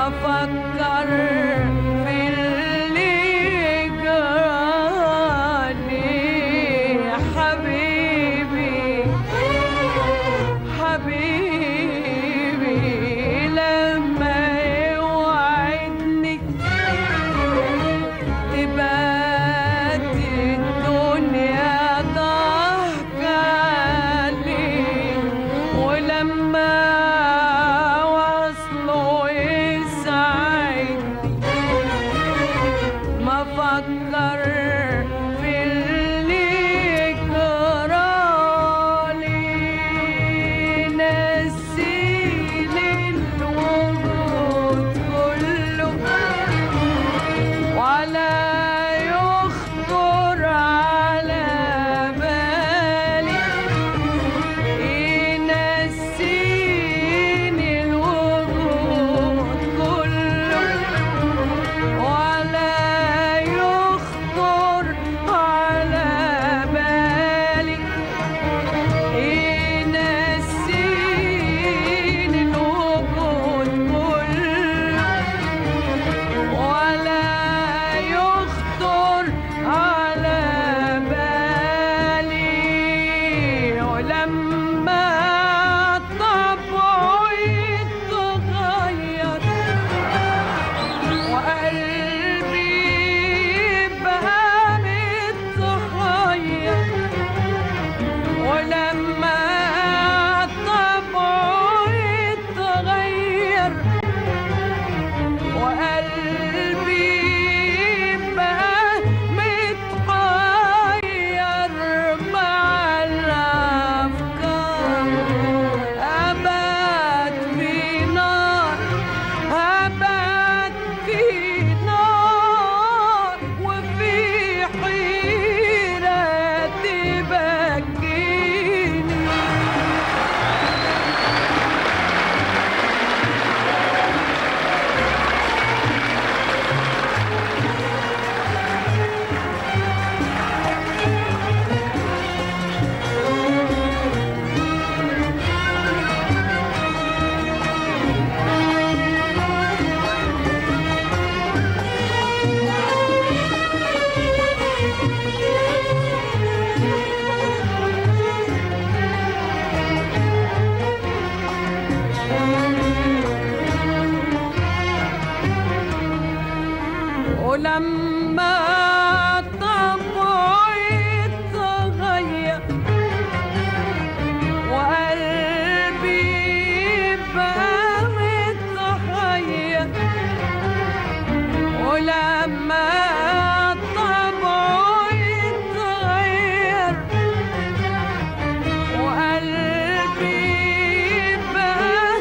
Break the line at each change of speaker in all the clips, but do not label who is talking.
افكر في اللي جرالي حبيبي حبيبي لما يوعدني تبات الدنيا ضحك عليه ولما وصله يسعدني ما فكر في اللي جرالي نسيني الوجود كله ولا يخطر على بالي ينسيني الوجود كله ولا يخطر على بالي ينسيني الوجود كله ولا يخطر على بالي ولما طبعه يتغير وقلبي بقى متحير ولما طبعه يتغير وقلبي بقى متحير مع الأفكار أبات في نار أبات في نار وفي حيرة تبكيني ولما طبعه يتغير وقلبي بقى متحير ولما طبعه يتغير وقلبي بقى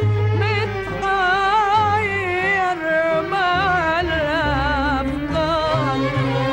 متحير مع الأفكار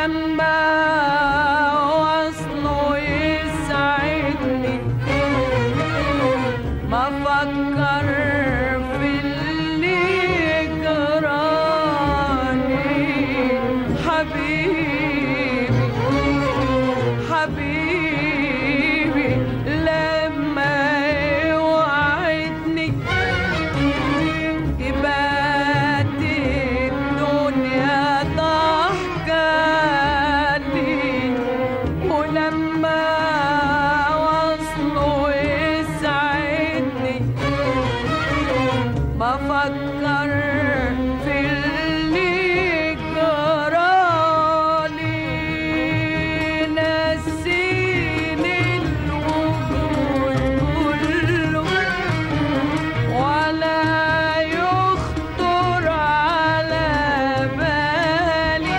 ولما وصله يسعدني ما فكر في اللي جرالي حبيبي حبيبي لما يوعدني يبات الدنيا ضحكالي ولما وصله يسعدني بفكر في اللي جرالي نسيني الوجود كله ولا يخطر على بالي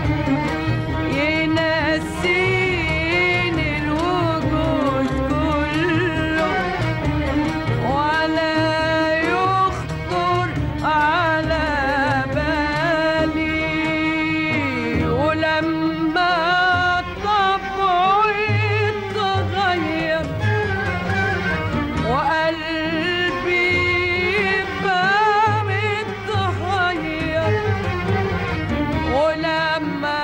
ينسيني الوجود كله ولا يخطر على بالي ولما طبعه يتغير وقلبي يبقى متحير ولما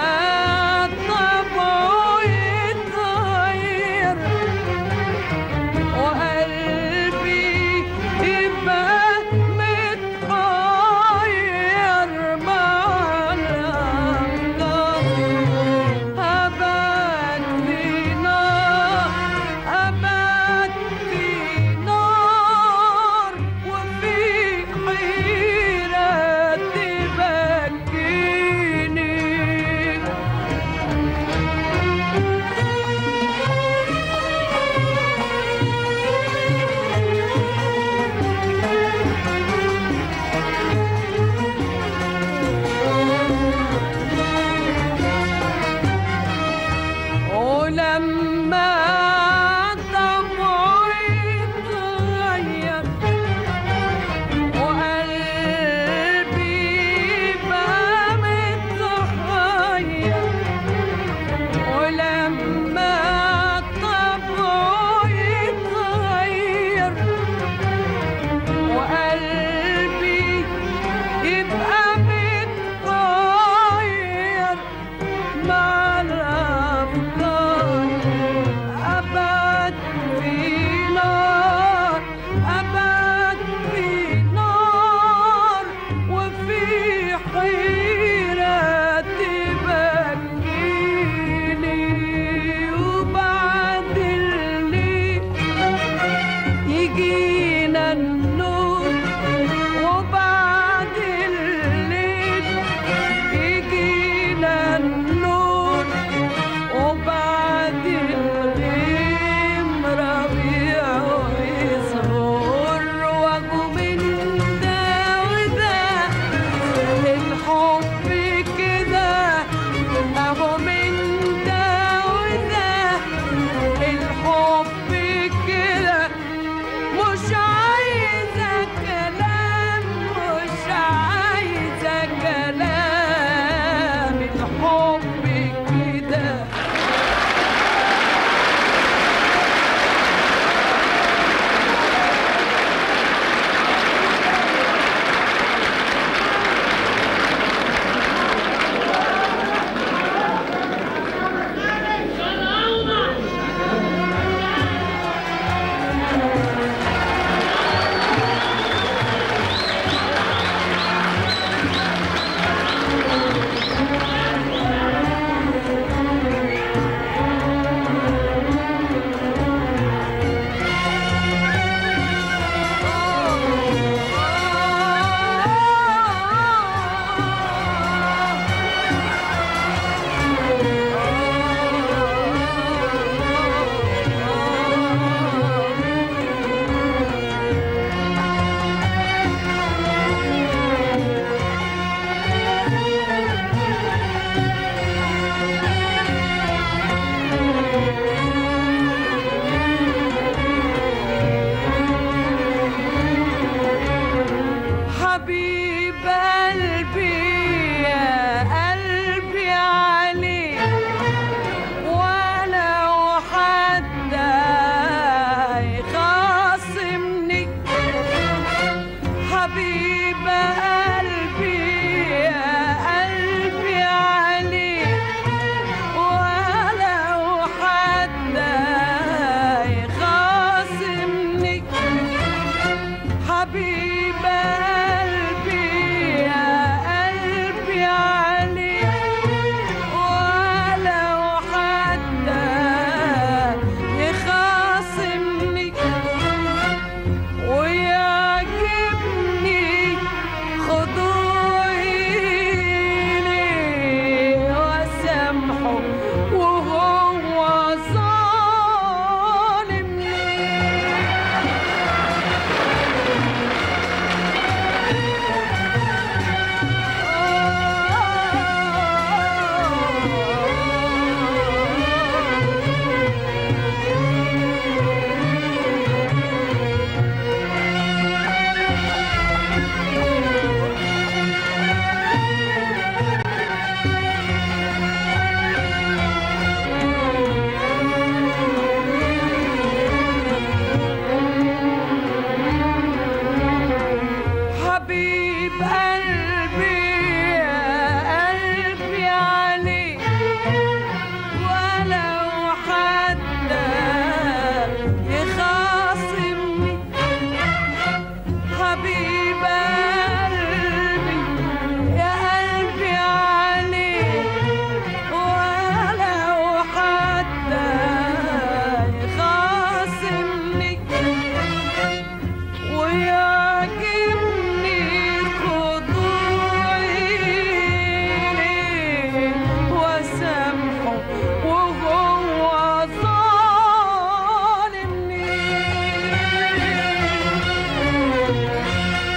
طبعه يتغير وقلبي يبقى متحير مع الأفكار أبات في نار أبات في نار وفي حيرة تبكيني ولما طبعه يتغير وقلبي بقى متحير ولما طبعه يتغير وقلبي يبقى متغير مع الأفكار أبد في نار أبد في نار وفي حيرة تبكيني وبعد الليل يجينا النور وبعد الليل يجينا النور وبعد الغيم ربيع يظهر وجو من ده وده الحب كده اهو من ده وده الحب كده مش عايزة كلام مش عايزة كلام الحب كده حبيب قلبي يا قلبي عليك حبيب قلبي يا قلبي عليك ولو حتى يخاصمني حبيب قلبي يا قلبي عليك ولو حتى يخاصمني ويعجبني خضوعي ليه وسامحه وهو ظالمني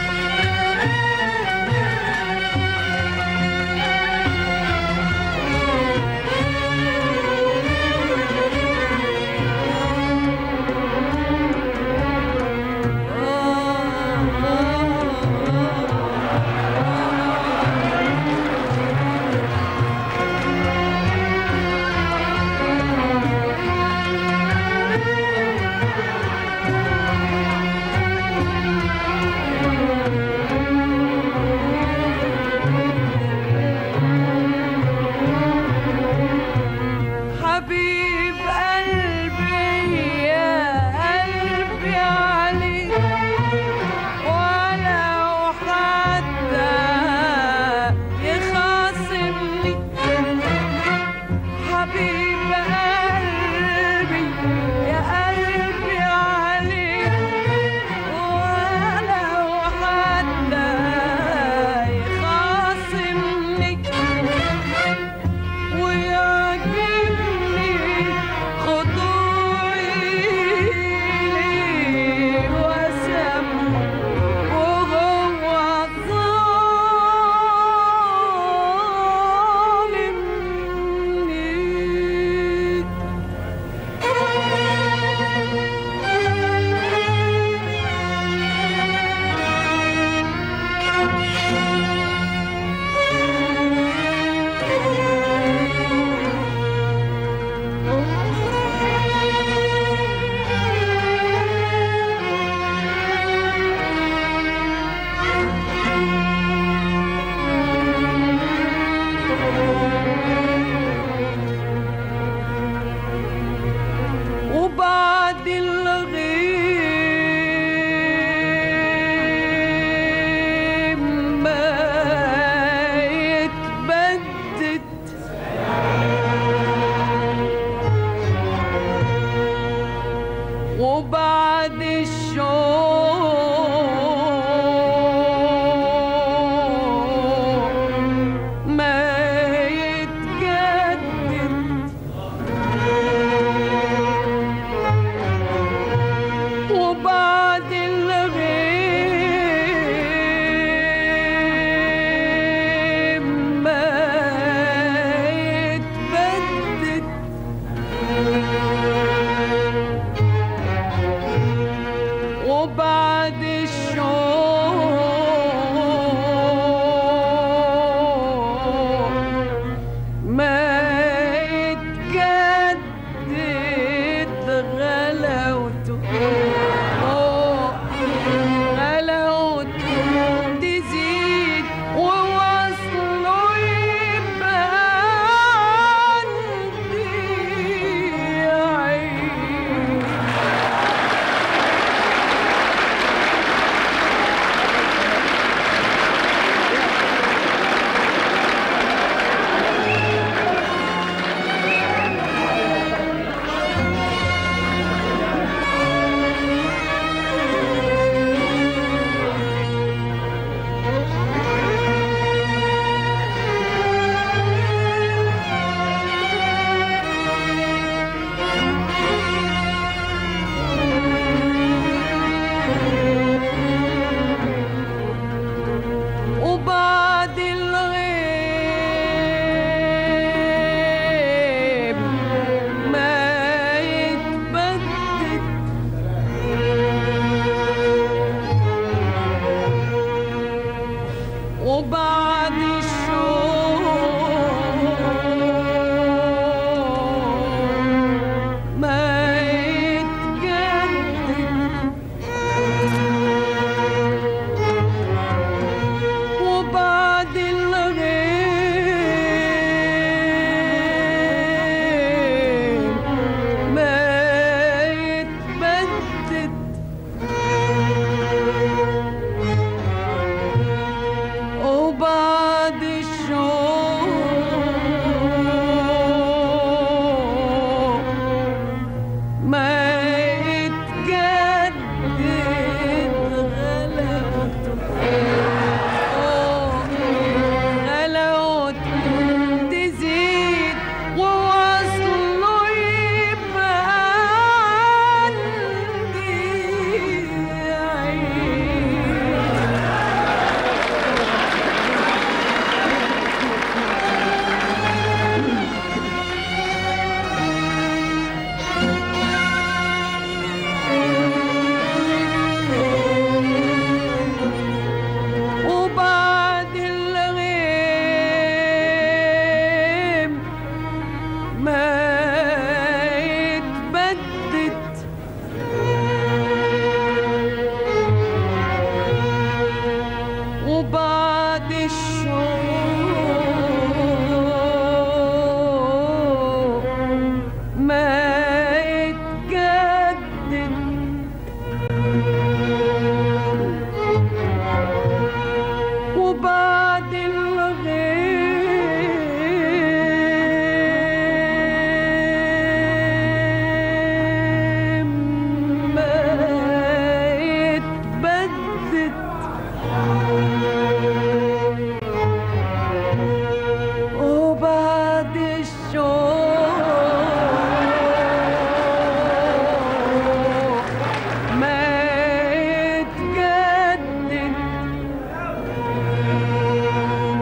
حبيب قلبي يا قلبي عليك ولو حتى يخاصمني حبيب قلبي يا قلبي عليك ولو حتى يخاصمني ويعجبني خضوعي ليه وسامحه وهو ظالمني وبعد الغيب ما يتبدد وبعد الشوق ما يتجدد وبعد الغيب ما يتبدد وبعد الشوق ما يتجدد غلاوته أوه، غلاوته تزيد ووصله يبقى عندي عيد وبعد الغيب ما يتبدد وبعد الشوق ما يتجدد وبعد الشوق ما يتجدد وبعد الغيم ما يتبدد وبعد الشوق ما يتجدد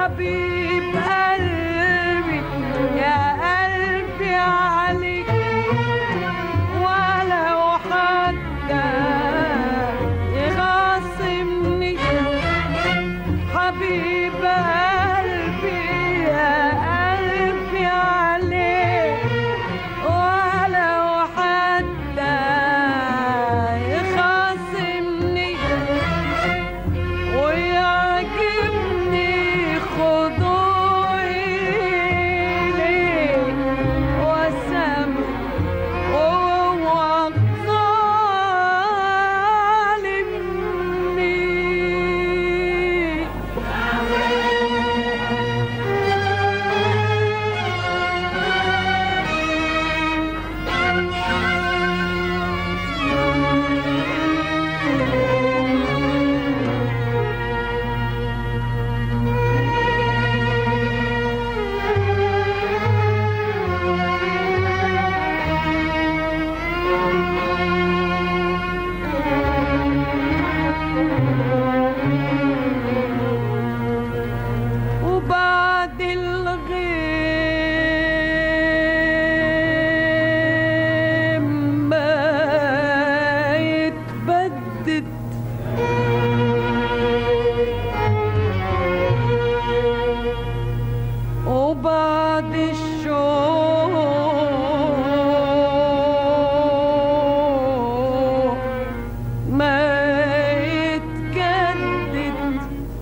حبيب قلبي يا قلبي عليك ولو حتى يخاصمني حبيب قلبي يا قلبي عليك ولو حتى يخاصمني ويعجبني خضوعي ليك وسامح وهو ظالمني وبعد الغيم ما يتبدد وبعد الشوق ما يتجدد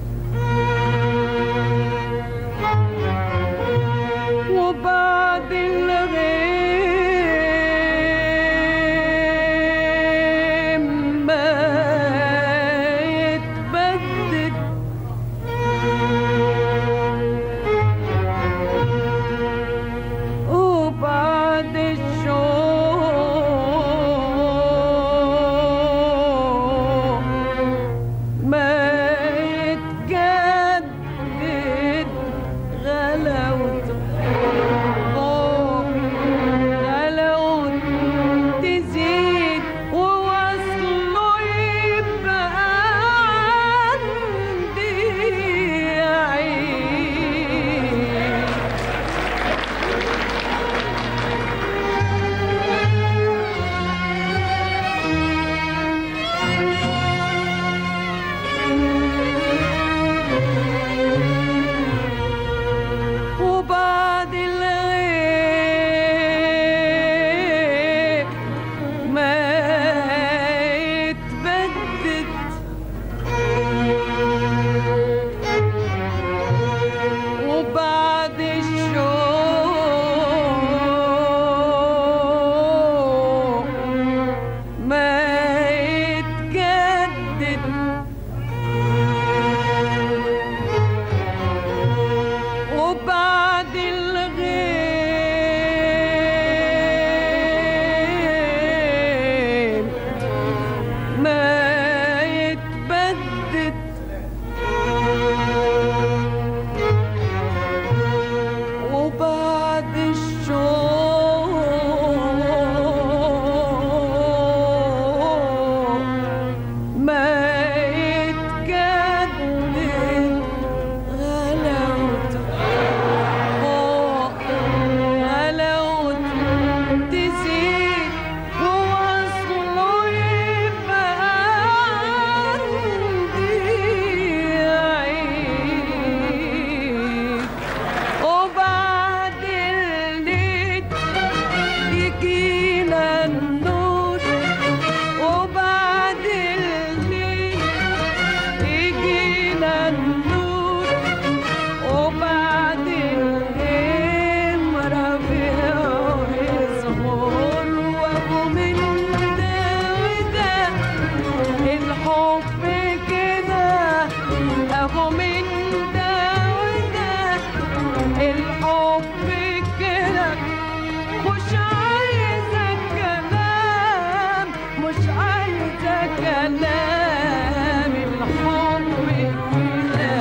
وبعد الغيم ما يتبدد وبعد الشوق ما يتجدد غلاوته غلاوته تزيد ووصله يبقى عندي عيد وبعد الغيب ما يتبدد وبعد الشوق ما يتجدد وبعد الغيم ما يتبدد وبعد الشوق ما يتجدد غلاوته غلاوته تزيد ووصله يبقى عندي عيد وبعد الليل يجينا النور وبعد الليل يجينا النور وبعد الغيم ربيع يظهر وابو من ده وده الحب كده ابو من ده وده الحب كده مش عايزة كلام مش عايزة كلام الحب كده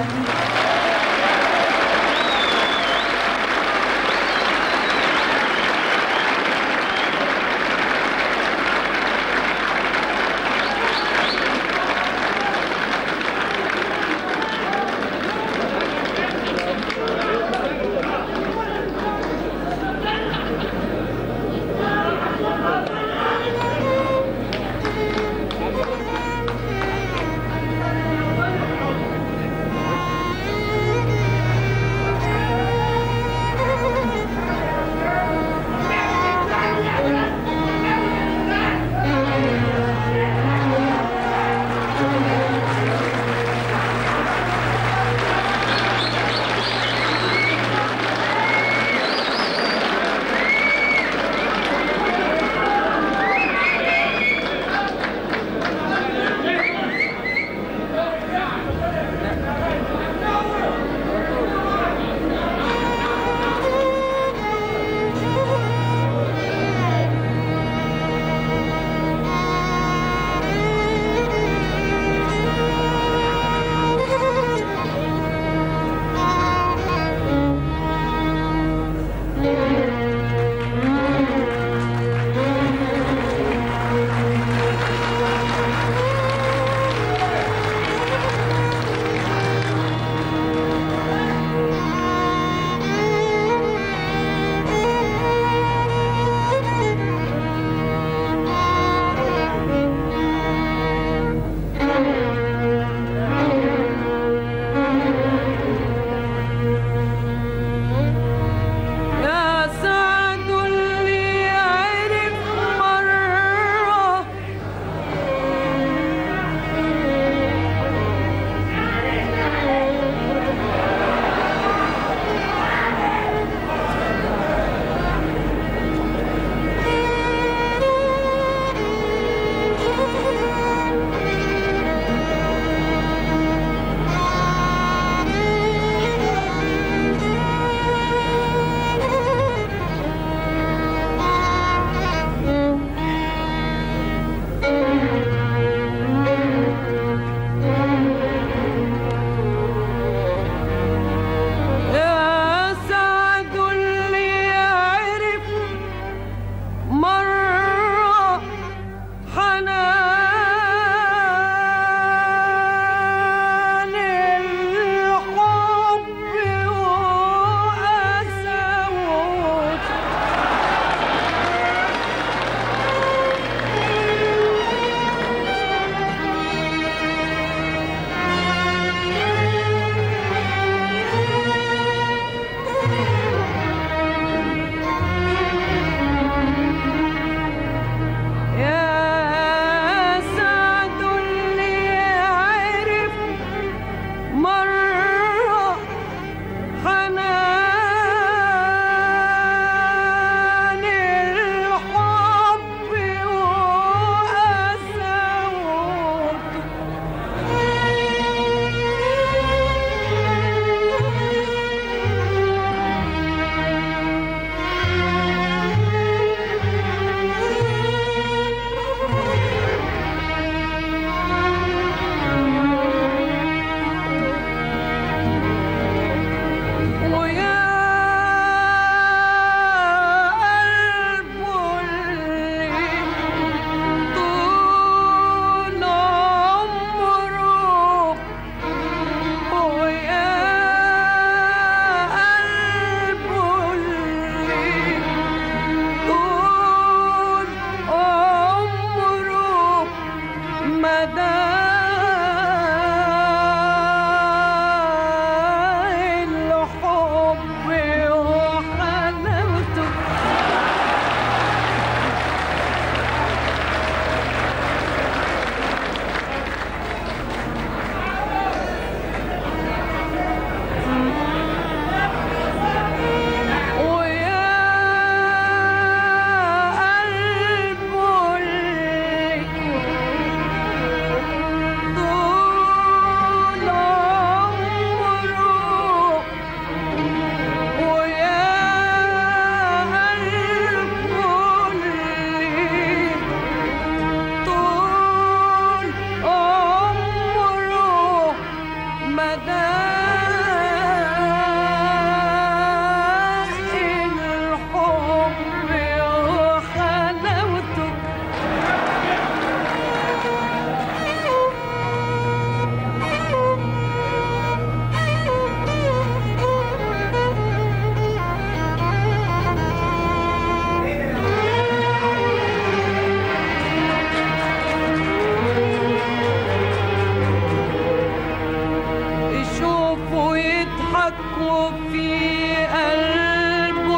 وفي قلبه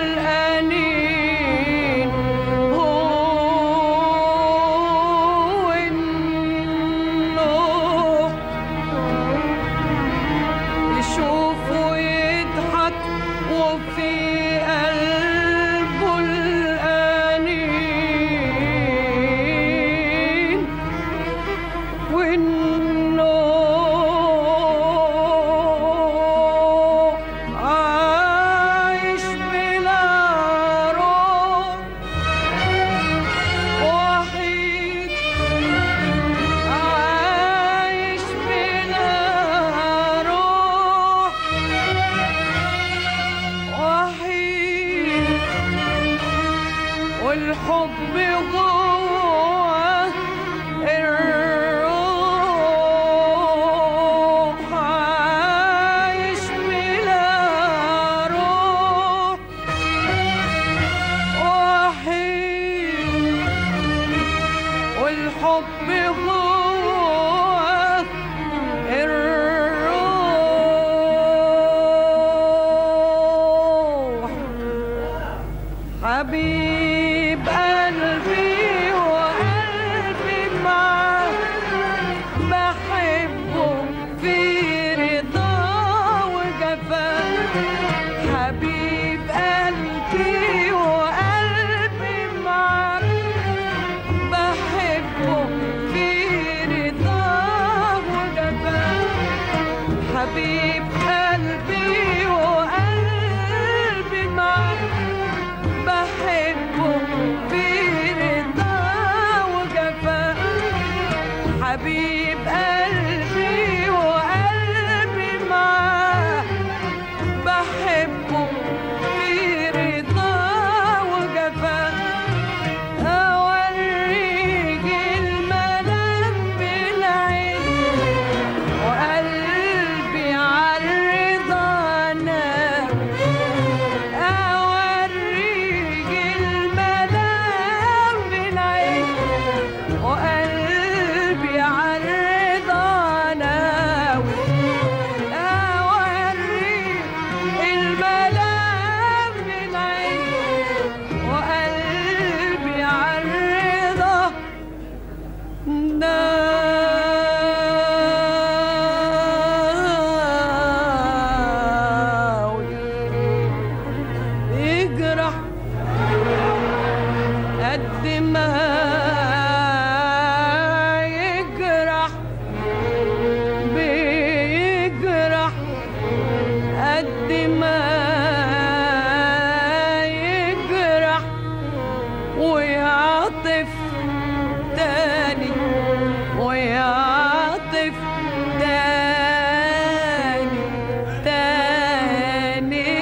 الأنين هو النور يشوفه يضحك وفي قلبه الأنين والنور عايش بلا روح وحيد عايش بلا روح وحيد والحب جوه الروح عايش بلا روح وحيد والحب جوه الروح حبيب قلبي وقلبي معاه بحبه في رضا وجفاه حبيب قلبي وقلبي معاه بحبه في رضا وجفاه حبيب قلبي وقلبي معاه بحبه في رضا وجفاه حبيب قلبي وقلبي معاه بحبه في رضا وجفاه أوريك الملام بالعين وقلبي عالرضا نام أوريك الملام بالعين وقلبي عالرضا نام أوريك الملام بالعين وقلبي عالرضا ناوي يجرح قد ما يجرح بيجرح قد ما يجرح ويعطف تاني ويعطف تاني تاني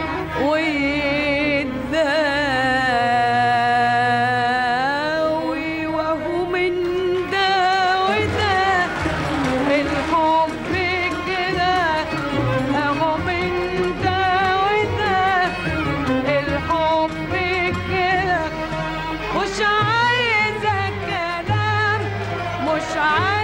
ويتداوي وهو من ده وده الحب كده اهو من ده وده الحب كده مش عايزة كلام مش عايزة